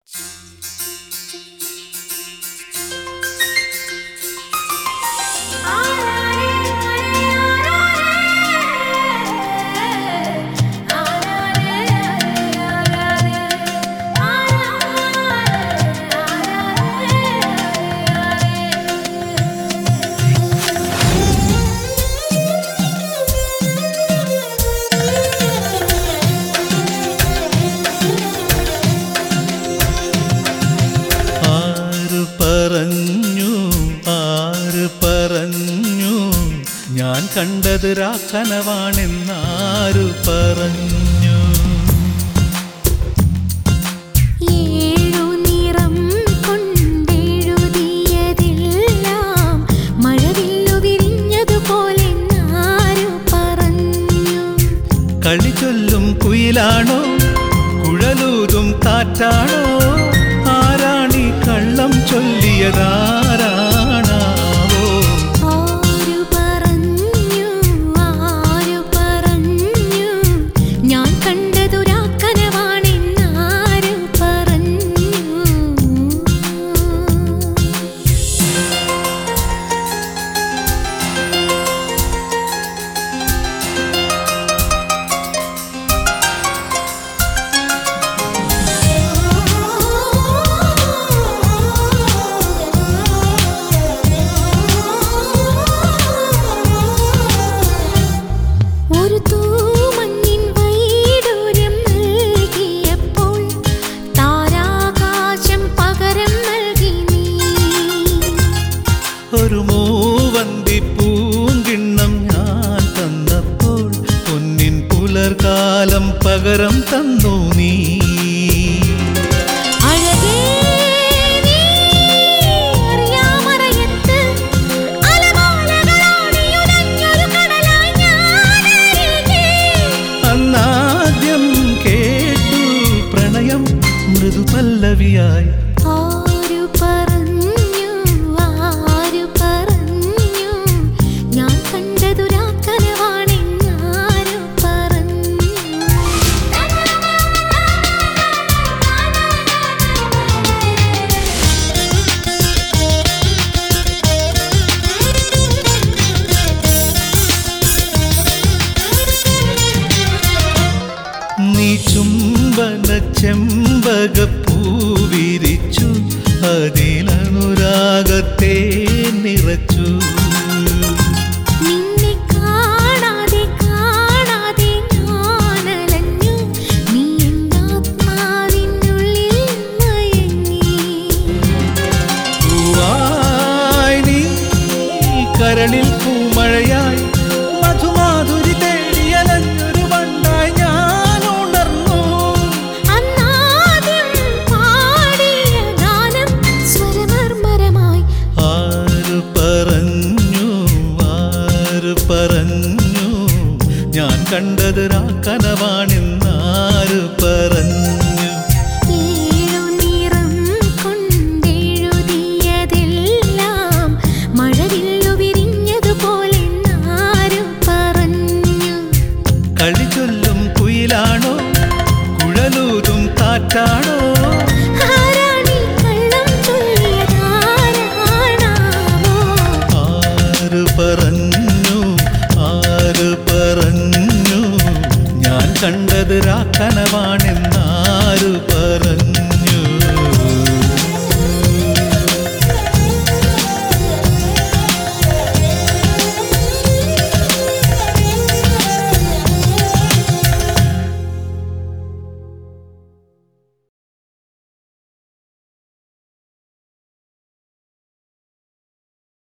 ആര് പറഞ്ഞു ആര് പറഞ്ഞു ഞാൻ കണ്ടത് രാക്കനവാണെന്നാരു പറഞ്ഞു ഏഴു നിറം കൊണ്ടെഴുതിയതെല്ലാം മഴവില്ലു വിരിഞ്ഞതുപോലെ ആരു പറഞ്ഞു കളി ചൊല്ലും കുയിലാണോ കുഴലൂതും കാറ്റാണോ ആരാണി കള്ളം ചൊല്ലിയതാരാണാവോ ആരു പറഞ്ഞു ആരു പറഞ്ഞു ഞാൻ കണ്ടതുരാക്കനവാണെന്നാരു പറഞ്ഞു ഒരു തൂമഞ്ഞിൻ വൈഡൂര്യം നൽകിയപ്പോൾ താരാകാശം പകരം നൽകി നീ ഒരു മൂവന്തി പൂങ്കിണ്ണം ഞാൻ തന്നപ്പോൾ പൊന്നിൻ പുലർകാലം പകരം തന്നു നീ അഴകേ നീ അറിയാമറയത്ത് അലമാലകളോടിയുലഞ്ഞൊരു കടലായി ഞാനരികെ. അന്നാദ്യം കേട്ടു പ്രണയം മൃദുപല്ലവിയായി ആരു പറഞ്ഞു ആരു പറഞ്ഞു ഞാൻ കണ്ടതുരാക്കനവാണെന്നാരു നീ ചുംബന ചെമ്പകപ്പൂവിരിച്ചു അതിലനുരാഗത്തെ നിറച്ചു നിന്നെ കാണാതെ കാണാതെ ഞാനലഞ്ഞു നീ എൻ്റെ ആത്മാവിനുള്ളിൽ മയങ്ങി പൂവായി നീ കരളിൽ പൂമഴയായി മധുമാധുരി തേടിയലഞ്ഞൊരു വണ്ടായി ഞാൻ ഉണർന്നു അന്നാദ്യം പാടിയ ഗാനം സ്വരമർമരമായി ആര് പറഞ്ഞു ആര് പറഞ്ഞു ഞാൻ കണ്ടത് രാക്കനവാണെന്നാര് പറഞ്ഞു ഏഴു നിറം കൊണ്ടെഴുതിയതെല്ലാം മഴവില്ലു വിരിഞ്ഞതുപോലെ ആരു പറഞ്ഞു കളി ചൊല്ലും കുയിലാണോ കുഴലൂതും കാറ്റാണോ ആരാണീ കള്ളം ചൊല്ലിയതാരാണാവോ? ആര് പറഞ്ഞു ആര് പറഞ്ഞു ഞാൻ കണ്ടത് രാക്കനവാണെന്നാര് പറഞ്ഞു